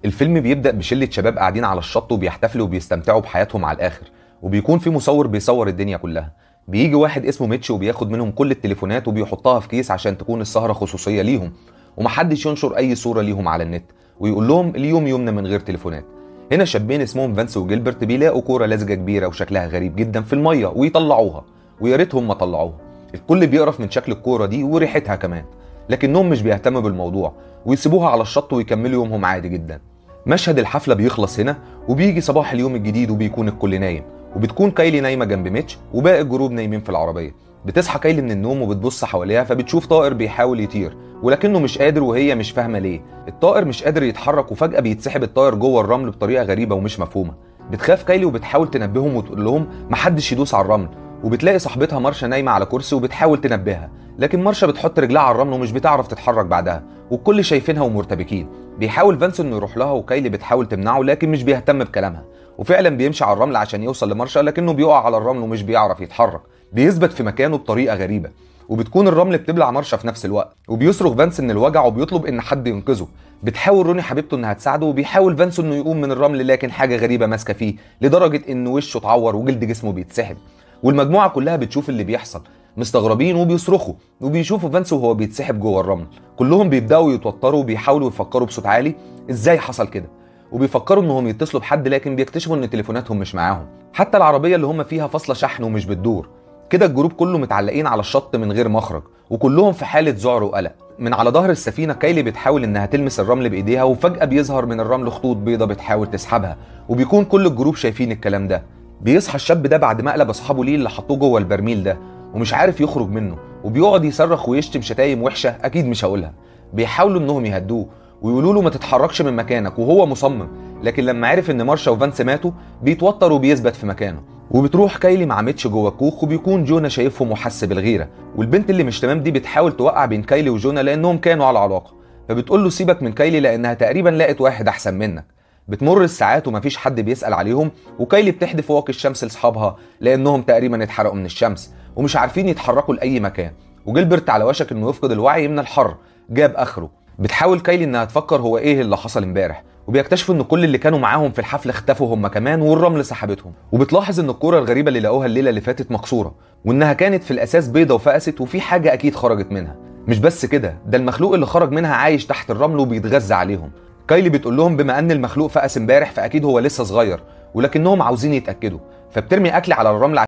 الفيلم بيبدأ بشلة شباب قاعدين على الشط وبيحتفلوا وبيستمتعوا بحياتهم على الآخر وبيكون في مصور بيصور الدنيا كلها بيجي واحد اسمه ميتش وبياخد منهم كل التليفونات وبيحطها في كيس عشان تكون السهرة خصوصية ليهم ومحدش ينشر أي صورة ليهم على النت ويقول لهم اليوم يومنا من غير تليفونات هنا شابين اسمهم فانس وجيلبرت بيلاقوا كورة لزجة كبيرة وشكلها غريب جدا في المية ويطلعوها ويا ريتهم ما طلعوها الكل بيقرف من شكل الكورة دي وريحتها كمان لكنهم مش بيهتموا بالموضوع ويسيبوها على الشط ويكملوا يومهم عادي جدا مشهد الحفلة بيخلص هنا وبيجي صباح اليوم الجديد وبيكون الكل نايم وبتكون كايلي نايمة جنب ميتش وباقي الجروب نايمين في العربية بتصحى كايلي من النوم وبتبص حواليها فبتشوف طائر بيحاول يطير ولكنه مش قادر وهي مش فاهمة ليه الطائر مش قادر يتحرك وفجأة بيتسحب الطائر جوه الرمل بطريقة غريبة ومش مفهومة بتخاف كايلي وبتحاول تنبههم وتقول لهم محدش يدوس على الرمل وبتلاقي صاحبتها مارشا نايمة على كرسي وبتحاول تنبهها لكن مارشا بتحط رجلها على الرمل ومش بتعرف تتحرك بعدها والكل شايفينها ومرتبكين بيحاول فانس انه يروح لها وكايلي بتحاول تمنعه لكن مش بيهتم بكلامها وفعلا بيمشي على الرمل عشان يوصل لمارشا لكنه بيقع على الرمل ومش بيعرف يتحرك بيثبت في مكانه بطريقه غريبه وبتكون الرمل بتبلع مارشا في نفس الوقت وبيصرخ فانس ان الوجع وبيطلب ان حد ينقذه بتحاول روني حبيبته انها تساعده وبيحاول فانس انه يقوم من الرمل لكن حاجه غريبه ماسكه فيه لدرجه ان وشه اتعور وجلد جسمه بيتسحب والمجموعه كلها بتشوف اللي بيحصل مستغربين وبيصرخوا وبيشوفوا فانس وهو بيتسحب جوه الرمل كلهم بيبداوا يتوتروا وبيحاولوا يفكروا بصوت عالي ازاي حصل كده وبيفكروا انهم يتصلوا بحد لكن بيكتشفوا ان تليفوناتهم مش معاهم حتى العربيه اللي هم فيها فاصله شحن ومش بتدور كده الجروب كله متعلقين على الشط من غير مخرج وكلهم في حاله ذعر وقلق من على ظهر السفينه كايلي بتحاول انها تلمس الرمل بايديها وفجاه بيظهر من الرمل خطوط بيضه بتحاول تسحبها وبيكون كل الجروب شايفين الكلام ده بيصحى الشاب ده بعد ما قلب اصحابه ليه اللي حطوه جوه البرميل ده ومش عارف يخرج منه وبيقعد يصرخ ويشتم شتايم وحشه اكيد مش هقولها بيحاولوا انهم يهدوه ويقولوا له ما تتحركش من مكانك وهو مصمم لكن لما عرف ان مارشا وفانس ماتوا بيتوتر وبيثبت في مكانه وبتروح كايلي مع ميتش جوه الكوخ وبيكون جونا شايفهم وحس بالغيره والبنت اللي مش تمام دي بتحاول توقع بين كايلي وجونا لانهم كانوا على علاقه فبتقول له سيبك من كايلي لانها تقريبا لقت واحد احسن منك بتمر الساعات ومفيش حد بيسال عليهم وكايلي بتحدف واقي الشمس لاصحابها لانهم تقريبا اتحرقوا من الشمس ومش عارفين يتحركوا لاي مكان وجيلبرت على وشك انه يفقد الوعي من الحر جاب اخره بتحاول كايلي انها تفكر هو ايه اللي حصل امبارح وبيكتشفوا ان كل اللي كانوا معاهم في الحفله اختفوا هم كمان والرمل سحبتهم وبتلاحظ ان الكوره الغريبه اللي لقوها الليله اللي فاتت مكسوره وانها كانت في الاساس بيضه وفقست وفي حاجه اكيد خرجت منها مش بس كده ده المخلوق اللي خرج منها عايش تحت الرمل وبيتغذى عليهم كايلي بتقول لهم بما ان المخلوق فقس امبارح فاكيد هو لسه صغير ولكنهم عاوزين يتاكدوا فبترمي اكل على الرمل